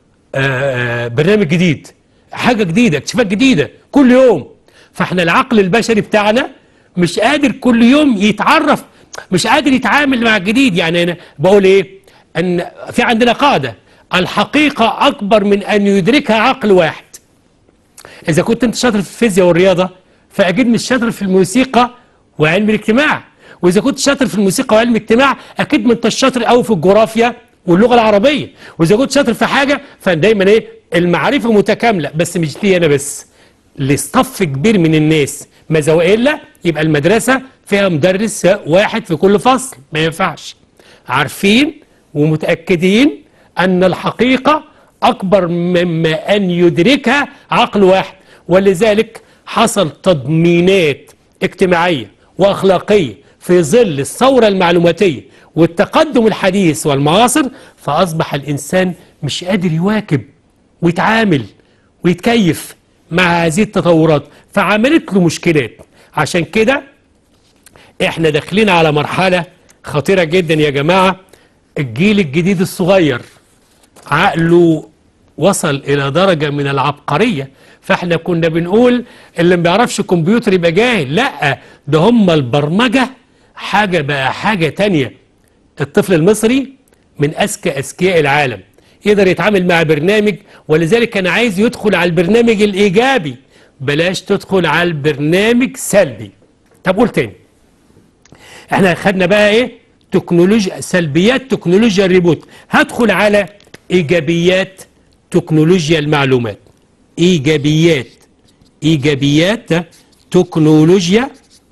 آه، برنامج جديد حاجة جديدة اكتشافات جديدة كل يوم فاحنا العقل البشري بتاعنا مش قادر كل يوم يتعرف مش قادر يتعامل مع الجديد يعني انا بقول ايه ان في عندنا قاعدة الحقيقة اكبر من ان يدركها عقل واحد اذا كنت انت شاطر في الفيزياء والرياضة فاكيد مش شاطر في الموسيقى وعلم الاجتماع واذا كنت شاطر في الموسيقى وعلم الاجتماع اكيد ما انت شاطر قوي في الجغرافيا واللغه العربيه واذا كنت شاطر في حاجه فدايما ايه المعرفه متكامله بس مش دي انا بس لصف كبير من الناس ماذا والا يبقى المدرسه فيها مدرس واحد في كل فصل ما ينفعش عارفين ومتاكدين ان الحقيقه اكبر مما ان يدركها عقل واحد ولذلك حصل تضمينات اجتماعيه واخلاقيه في ظل الثوره المعلوماتيه والتقدم الحديث والمعاصر فاصبح الانسان مش قادر يواكب ويتعامل ويتكيف مع هذه التطورات فعملت له مشكلات عشان كده احنا داخلين على مرحله خطيره جدا يا جماعه الجيل الجديد الصغير عقله وصل الى درجه من العبقريه فاحنا كنا بنقول اللي ما بيعرفش كمبيوتر يبقى جاهل لا ده هم البرمجه حاجه بقى حاجه تانية الطفل المصري من اذكى اذكياء العالم يقدر يتعامل مع برنامج ولذلك كان عايز يدخل على البرنامج الايجابي بلاش تدخل على البرنامج سلبي طب قول تاني احنا خدنا بقى ايه تكنولوجيا سلبيات تكنولوجيا الريبوت هدخل على ايجابيات تكنولوجيا المعلومات ايجابيات ايجابيات تكنولوجيا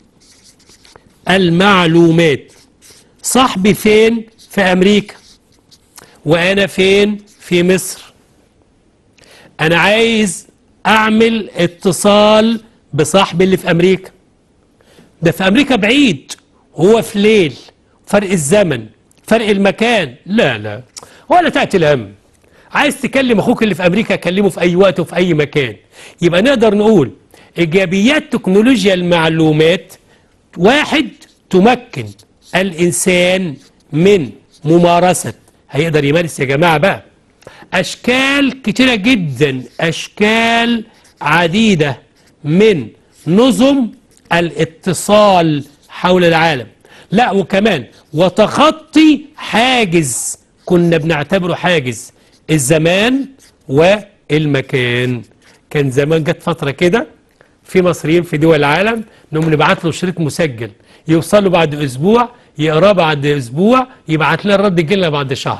المعلومات صاحبي فين في امريكا وانا فين في مصر انا عايز اعمل اتصال بصاحبي اللي في امريكا ده في امريكا بعيد هو في ليل فرق الزمن فرق المكان لا لا ولا تأتي الهم عايز تكلم اخوك اللي في امريكا كلمه في اي وقت وفي اي مكان يبقى نقدر نقول ايجابيات تكنولوجيا المعلومات واحد تمكن الانسان من ممارسة هيقدر يمارس يا جماعة بقى اشكال كتيرة جدا اشكال عديدة من نظم الاتصال حول العالم لا وكمان وتخطي حاجز كنا بنعتبره حاجز الزمان والمكان كان زمان جت فترة كده في مصريين في دول العالم انهم نبعت له شريط مسجل يوصل له بعد اسبوع يقراه بعد اسبوع يبعت لنا الرد يجي لنا بعد شهر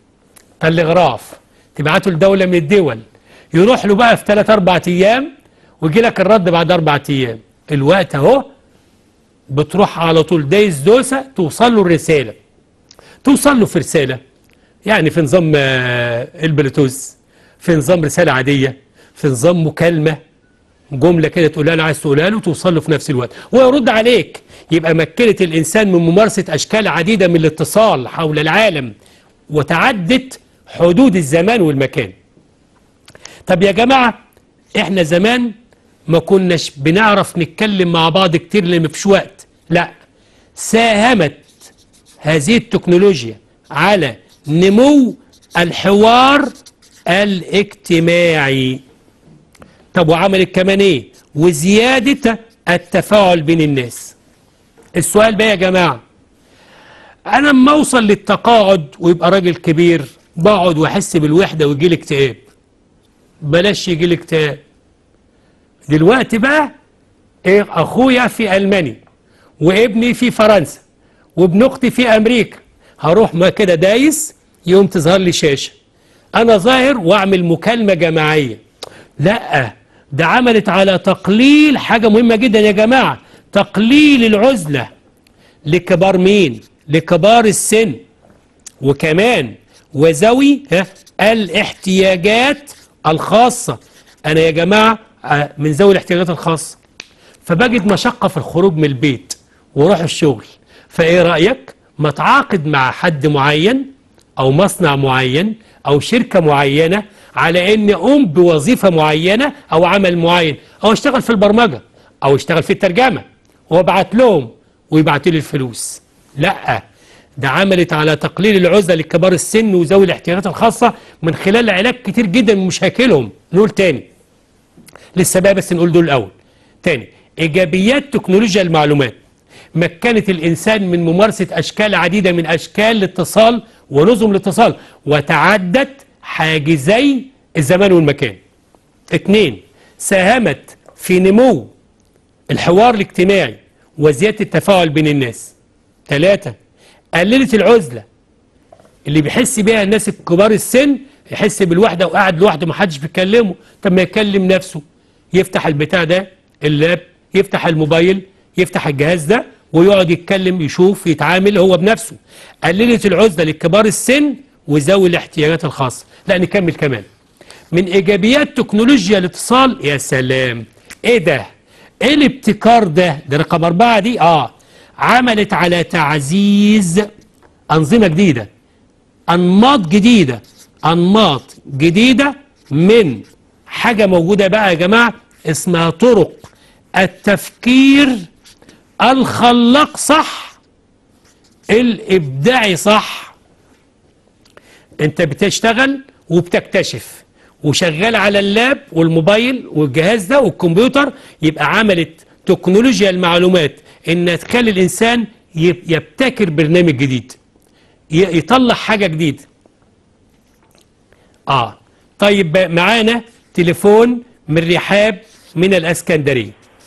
تلغراف تبعته لدولة من الدول يروح له بقى في 3 4 ايام ويجي لك الرد بعد اربع ايام الوقت اهو بتروح على طول دايس دوسه توصل له الرساله توصل له في رساله يعني في نظام آه، البلوتوث في نظام رساله عاديه في نظام مكالمه جمله كده تقولها له عايز تقولها له توصل له في نفس الوقت ويرد عليك يبقى مكنت الانسان من ممارسه اشكال عديده من الاتصال حول العالم وتعدت حدود الزمان والمكان طب يا جماعه احنا زمان ما كناش بنعرف نتكلم مع بعض كتير لان مفيش وقت لا ساهمت هذه التكنولوجيا على نمو الحوار الاجتماعي طب وعملت كمان ايه وزيادة التفاعل بين الناس السؤال بقى يا جماعة انا اما اوصل للتقاعد ويبقى راجل كبير بقعد واحس بالوحدة ويجي لي اكتئاب بلاش يجي لي اكتئاب دلوقتي بقى إيه اخويا في المانيا وابني في فرنسا وابن اختي في امريكا هروح ما كده دايس يوم تظهر لي شاشه انا ظاهر واعمل مكالمه جماعيه لا ده عملت على تقليل حاجه مهمه جدا يا جماعه تقليل العزله لكبار مين لكبار السن وكمان وذوي ها الاحتياجات الخاصه انا يا جماعه آه، من ذوي الاحتياجات الخاصه فبجد مشقة في الخروج من البيت واروح الشغل فايه رأيك ما تعاقد مع حد معين او مصنع معين او شركة معينة على ان اقوم بوظيفة معينة او عمل معين او اشتغل في البرمجة او اشتغل في الترجمة وابعت لهم ويبعتوا لي الفلوس لا ده عملت على تقليل العزلة لكبار السن وذوي الاحتياجات الخاصة من خلال علاج كتير جدا من مشاكلهم نقول تاني لسه بقى بس نقول دول الاول تاني ايجابيات تكنولوجيا المعلومات مكنت الانسان من ممارسه اشكال عديده من اشكال الاتصال ونظم الاتصال وتعدت حاجزي الزمان والمكان اثنين ساهمت في نمو الحوار الاجتماعي وزياده التفاعل بين الناس ثلاثة قللت العزله اللي بيحس بيها الناس الكبار السن يحس بالوحده وقاعد لوحده ما حدش بيكلمه طب ما يكلم نفسه يفتح البتاع ده اللاب يفتح الموبايل يفتح الجهاز ده ويقعد يتكلم يشوف يتعامل هو بنفسه قللت العزله لكبار السن وذوي الاحتياجات الخاصه لا نكمل كمان من ايجابيات تكنولوجيا الاتصال يا سلام ايه ده ايه الابتكار ده ده رقم اربعه دي اه عملت على تعزيز انظمه جديده انماط جديده انماط جديده من حاجه موجوده بقى يا جماعه اسمها طرق التفكير الخلاق صح الابداعي صح انت بتشتغل وبتكتشف وشغال على اللاب والموبايل والجهاز ده والكمبيوتر يبقى عملت تكنولوجيا المعلومات ان تخلي الانسان يب- يبتكر برنامج جديد ي- يطلع حاجه جديده اه طيب بقى معانا تليفون من رحاب من الاسكندريه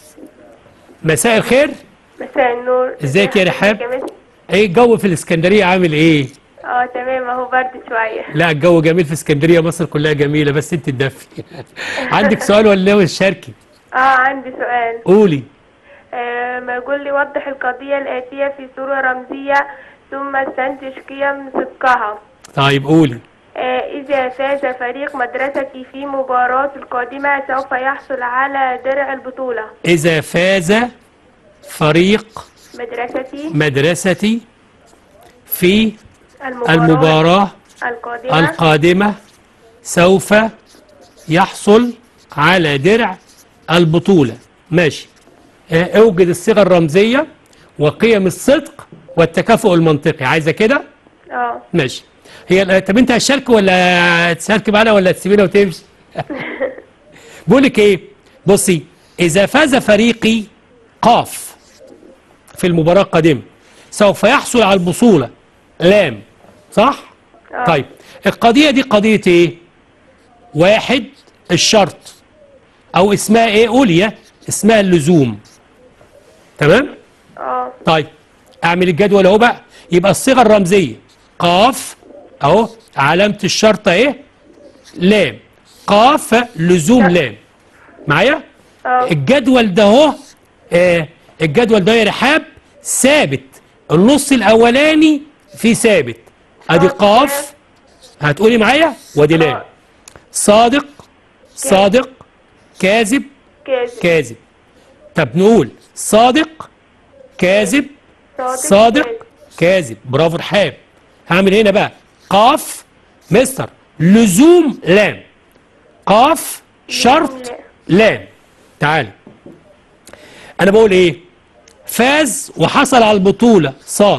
مساء الخير مساء النور ازيك يا رحاب؟ جميل. ايه الجو في الاسكندريه عامل ايه اه تمام اهو برد شوية لا الجو جميل في اسكندريه مصر كلها جميله بس انت تدفي عندك سؤال ولا ناوي تشاركي اه عندي سؤال قولي آه ما يقول لي وضح القضية الآتية في صورة رمزية ثم استنتج قيم صدقها طيب قولي آه إذا فاز فريق مدرستي في مباراة القادمة سوف يحصل على درع البطولة اذا فاز فريق مدرستي مدرستي في المباراة, المباراه القادمة القادمة سوف يحصل على درع البطولة ماشي اه، اوجد الصيغة الرمزية وقيم الصدق والتكافؤ المنطقي عايزة كده اه ماشي هي ال- طب انت هتشارك ولا تشارك معانا ولا تسيبينا وتمشي بقولك ايه بصي اذا فاز فريقي قاف في المباراة القادمة سوف يحصل على البطولة لام صح آه. طيب القضية دي قضية ايه واحد الشرط او اسمها ايه قولي اسمها اللزوم تمام اه طيب اعمل الجدول اهو بقى يبقى الصيغه الرمزيه قاف اهو علامه الشرطه ايه لام قاف لزوم لام معايا اه الجدول ده اهو آه الجدول ده يا رحاب ثابت النص الاولاني فيه ثابت ادي آه، قاف هتقولي معايا وادي لام آه. صادق صادق كاذب كاذب كاذب طب نقول صادق كاذب صادق كاذب. كاذب برافو رحاب هعمل هنا بقى قاف مستر لزوم لام قاف شرط لام تعال انا بقول ايه فاز وحصل على البطولة صاد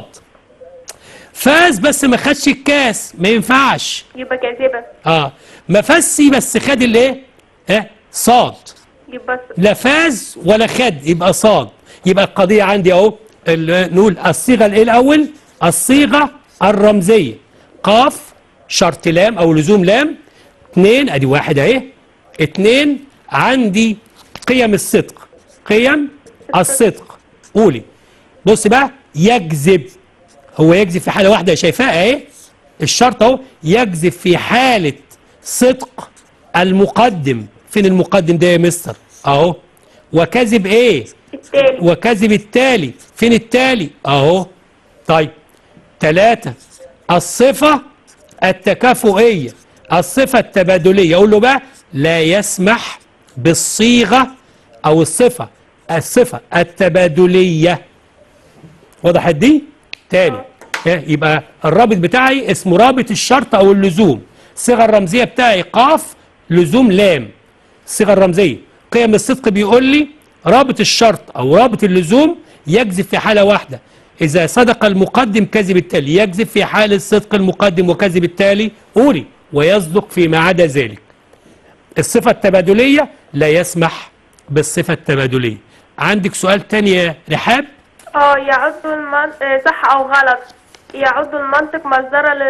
فاز بس ما خدش الكاس ما ينفعش يبقى كاذبة اه ما فسي بس خد الايه ها صاد يبقى ص- لا فاز ولا خد يبقى صاد يبقى القضية عندي اهو ال- نقول الصيغة الايه الاول الصيغة الرمزية قاف شرط لام او لزوم لام اتنين ادي واحد اهي اتنين عندي قيم الصدق قيم الصدق قولي بص بقى يكذب هو يكذب في حالة واحدة شايفاها اهي الشرط اهو يكذب في حالة صدق المقدم فين المقدم ده يا مستر اهو وكذب ايه التالي وكذب التالي فين التالي اهو طيب ثلاثة الصفة التكافؤية الصفة التبادلية اقول له بقى لا يسمح بالصيغة او الصفة الصفة التبادلية وضحت دي تاني إيه؟ يبقى الرابط بتاعي اسمه رابط الشرط او اللزوم الصيغه الرمزيه بتاعي قاف لزوم لام الصيغه الرمزيه قيم الصدق بيقول لي رابط الشرط او رابط اللزوم يكذب في حاله واحده اذا صدق المقدم كذب التالي يكذب في حال صدق المقدم وكذب التالي قولي ويصدق فيما عدا ذلك الصفه التبادليه لا يسمح بالصفه التبادليه عندك سؤال تاني يا رحاب اه يعد المنطق صح او غلط يعد المنطق مصدر ل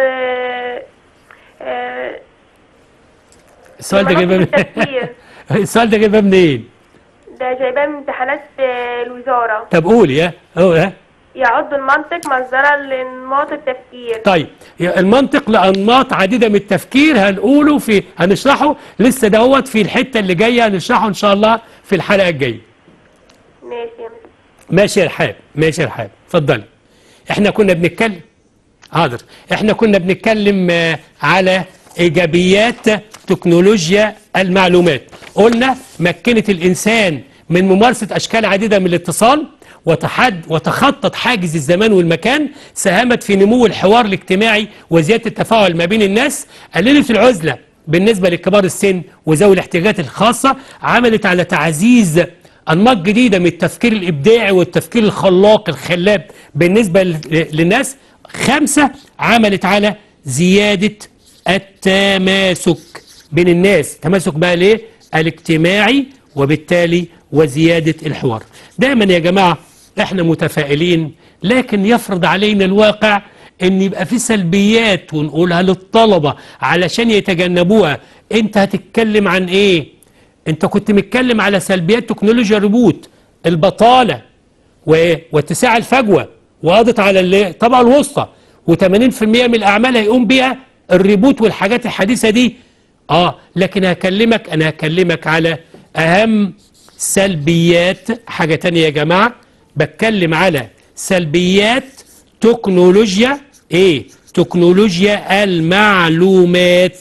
آه، السؤال ده لمناطق جايباه من التفكير. السؤال ده جايباه منين؟ ده جايباه من امتحانات آه، الوزارة طب قولي ها هو ها يعد المنطق مصدرا لانماط التفكير طيب المنطق لانماط عديده من التفكير هنقوله في هنشرحه لسه دوت في الحته اللي جايه هنشرحه ان شاء الله في الحلقه الجايه ماشي يا مستر ماشي يا رحاب ماشي يا رحاب اتفضلي احنا كنا بنتكلم حاضر احنا كنا بنتكلم آه، على ايجابيات تكنولوجيا المعلومات قلنا مكنت الانسان من ممارسه اشكال عديده من الاتصال وتحد وتخطت حاجز الزمان والمكان ساهمت في نمو الحوار الاجتماعي وزياده التفاعل ما بين الناس قللت العزله بالنسبه لكبار السن وذوي الاحتياجات الخاصه عملت على تعزيز انماط جديده من التفكير الابداعي والتفكير الخلاق الخلاب بالنسبه ل- للناس خمسه عملت على زياده التماسك بين الناس تماسك بقى ليه الاجتماعي وبالتالي وزياده الحوار دايما يا جماعه احنا متفائلين لكن يفرض علينا الواقع ان يبقى في سلبيات ونقولها للطلبه علشان يتجنبوها انت هتتكلم عن ايه انت كنت متكلم على سلبيات تكنولوجيا الريبوت البطاله و- واتساع الفجوه وقضت على اللي طبعا الوسطى و80% من الاعمال هيقوم بيها الريبوت والحاجات الحديثه دي اه لكن هكلمك انا هكلمك على اهم سلبيات حاجه تانية يا جماعه بتكلم على سلبيات تكنولوجيا ايه تكنولوجيا المعلومات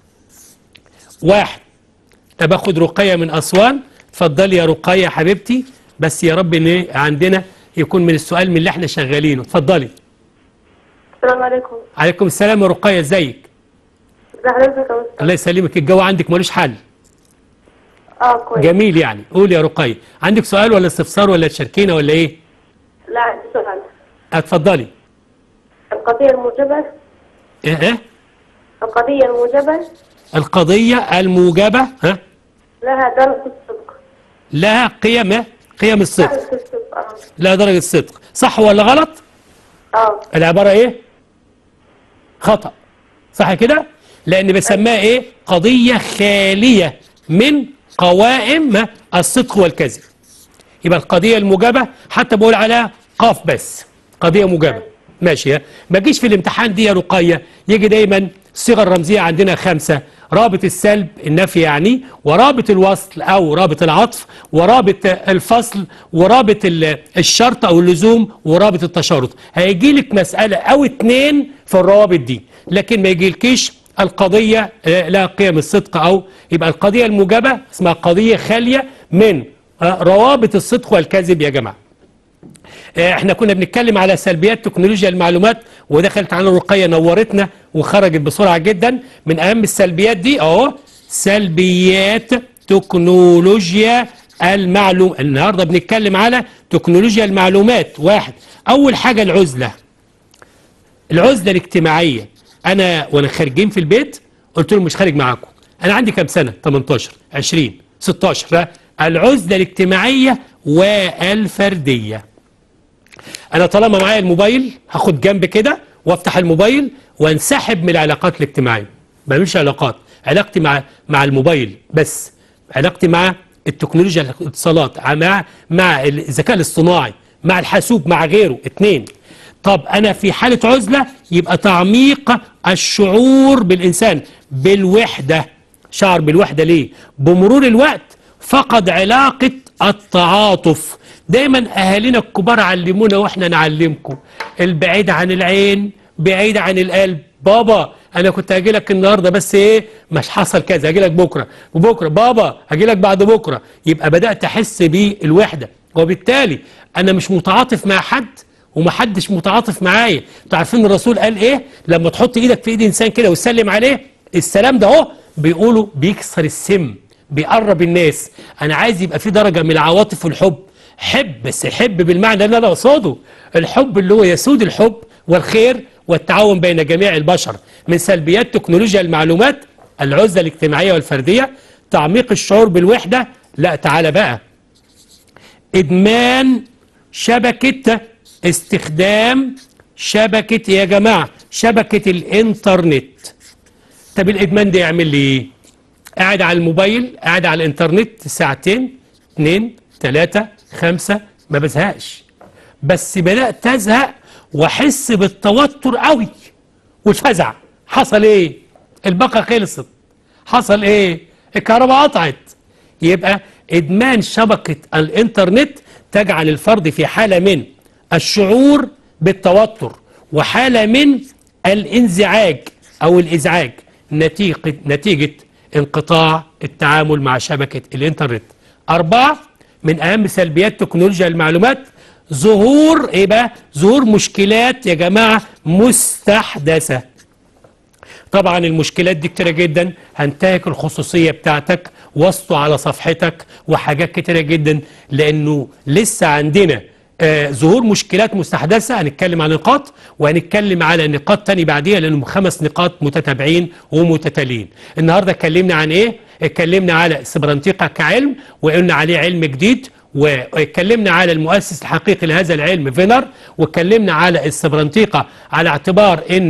واحد طب اخد رقية من اسوان اتفضلي يا رقية يا حبيبتي بس يا رب ان إيه عندنا يكون من السؤال من اللي احنا شغالينه اتفضلي السلام عليكم عليكم السلام يا رقية ازيك ازي حضرتك يا استاذ الله يسلمك الجو عندك ملوش حل اه كويس جميل يعني قول يا رقية عندك سؤال ولا استفسار ولا تشاركينا ولا ايه لا عندي سؤال اتفضلي القضية الموجبة ايه ايه القضية الموجبة القضية الموجبة ها لها درجة الصدق لها قيم إيه؟ قيم الصدق درجة الصدق اه لها درجة صدق صح ولا غلط اه العبارة ايه خطأ صح كده لان بسميها ايه قضية خالية من قوائم الصدق والكذب يبقى القضية الموجبة حتى بقول عليها قاف بس قضية موجبة ماشي ها؟ ما تجيش في الامتحان دي يا رقية يجي دايما الصيغة الرمزية عندنا خمسة رابط السلب النفي يعني ورابط الوصل او رابط العطف ورابط الفصل ورابط ال- الشرط او اللزوم ورابط التشارط هيجي لك مسألة او اتنين في الروابط دي لكن ما يجيلكيش القضية آه، لا قيم الصدق او يبقى القضية الموجبة اسمها قضية خالية من آه، روابط الصدق والكذب يا جماعة آه، احنا كنا بنتكلم على سلبيات تكنولوجيا المعلومات ودخلت على الرقية نورتنا وخرجت بسرعة جدا من اهم السلبيات دي اهو سلبيات تكنولوجيا المعلوم النهاردة بنتكلم على تكنولوجيا المعلومات واحد اول حاجة العزلة العزلة الاجتماعية انا وانا خارجين في البيت قلت لهم مش خارج معاكم انا عندي كام سنة 18 20 16 العزلة الاجتماعية والفردية انا طالما معايا الموبايل هاخد جنب كده وافتح الموبايل وانسحب من العلاقات الاجتماعيه ما بعملش علاقات علاقتي مع مع الموبايل بس علاقتي مع التكنولوجيا الاتصالات مع مع الذكاء الاصطناعي مع الحاسوب مع غيره اتنين طب انا في حاله عزله يبقى تعميق الشعور بالانسان بالوحده شعر بالوحده ليه بمرور الوقت فقد علاقه التعاطف دايما اهالينا الكبار علمونا واحنا نعلمكم البعيد عن العين بعيد عن القلب بابا انا كنت هاجي لك النهارده بس ايه مش حصل كذا هاجي لك بكره وبكره بابا هاجي لك بعد بكره يبقى بدات احس بالوحده وبالتالي انا مش متعاطف مع حد ومحدش متعاطف معايا انتوا عارفين الرسول قال ايه لما تحط ايدك في ايد انسان كده وتسلم عليه السلام ده اهو بيقولوا بيكسر السم بيقرب الناس انا عايز يبقى في درجه من العواطف والحب حب بس حب بالمعنى اللي انا اقصده الحب اللي هو يسود الحب والخير والتعاون بين جميع البشر من سلبيات تكنولوجيا المعلومات العزله الاجتماعيه والفرديه تعميق الشعور بالوحده لا تعالى بقى ادمان شبكه استخدام شبكه يا جماعه شبكه الانترنت طب الادمان ده يعمل لي ايه قاعد على الموبايل قاعد على الانترنت ساعتين اتنين تلاتة خمسة ما بزهقش بس بدأت أزهق وأحس بالتوتر قوي والفزع حصل إيه الباقة خلصت حصل إيه الكهرباء قطعت يبقى إدمان شبكة الإنترنت تجعل الفرد في حالة من الشعور بالتوتر وحالة من الانزعاج أو الإزعاج نتيجة, نتيجة انقطاع التعامل مع شبكة الإنترنت أربعة من أهم سلبيات تكنولوجيا المعلومات ظهور إيه بقى؟ ظهور مشكلات يا جماعة مستحدثة طبعا المشكلات دي كتيرة جدا هنتهك الخصوصية بتاعتك وسطه على صفحتك وحاجات كتيرة جدا لأنه لسه عندنا آه ظهور مشكلات مستحدثة هنتكلم عن نقاط وهنتكلم على نقاط تاني بعديها لأنهم خمس نقاط متتابعين ومتتاليين النهاردة اتكلمنا عن إيه؟ اتكلمنا على السبرانتيقة كعلم وقلنا عليه علم جديد واتكلمنا على المؤسس الحقيقي لهذا العلم فينر واتكلمنا على السبرانتيقة على اعتبار انه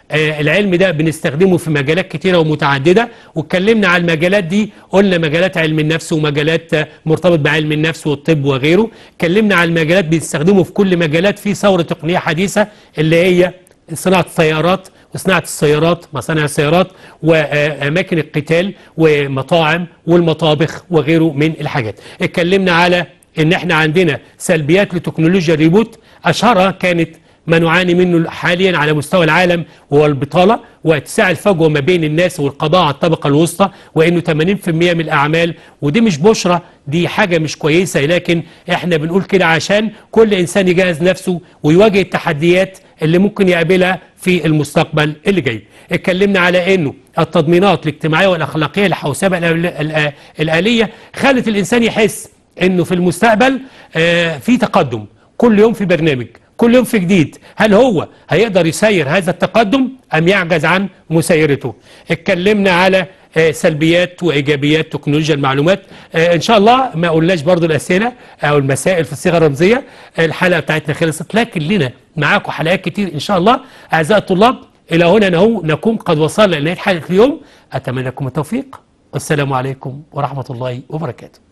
آه، العلم ده بنستخدمه في مجالات كتيرة ومتعددة واتكلمنا على المجالات دي قلنا مجالات علم النفس ومجالات آه، مرتبط بعلم النفس والطب وغيره اتكلمنا على المجالات بنستخدمه في كل مجالات في ثورة تقنية حديثة اللي هي صناعة الطيارات وصناعة السيارات مصانع السيارات وأماكن القتال ومطاعم والمطابخ وغيره من الحاجات اتكلمنا على ان احنا عندنا سلبيات لتكنولوجيا الريبوت اشهرها كانت ما نعاني منه حاليا على مستوى العالم هو البطالة واتساع الفجوة ما بين الناس والقضاء على الطبقة الوسطى وانه 80% من الاعمال ودي مش بشرة دي حاجة مش كويسة لكن احنا بنقول كده عشان كل انسان يجهز نفسه ويواجه التحديات اللي ممكن يقابلها في المستقبل اللي جاي اتكلمنا على انه التضمينات الاجتماعية والاخلاقية للحوسبة الآل- الآ- الآلية خلت الانسان يحس انه في المستقبل آه، في تقدم كل يوم في برنامج كل يوم في جديد هل هو هيقدر يسير هذا التقدم أم يعجز عن مسيرته اتكلمنا على آه، سلبيات وإيجابيات تكنولوجيا المعلومات آه، إن شاء الله ما قلناش برضو الأسئلة أو المسائل في الصيغة الرمزية الحلقة بتاعتنا خلصت لكن لنا معاكم حلقات كتير إن شاء الله أعزائي الطلاب إلى هنا نهو نكون قد وصلنا لنهاية حلقة اليوم أتمنى لكم التوفيق والسلام عليكم ورحمة الله وبركاته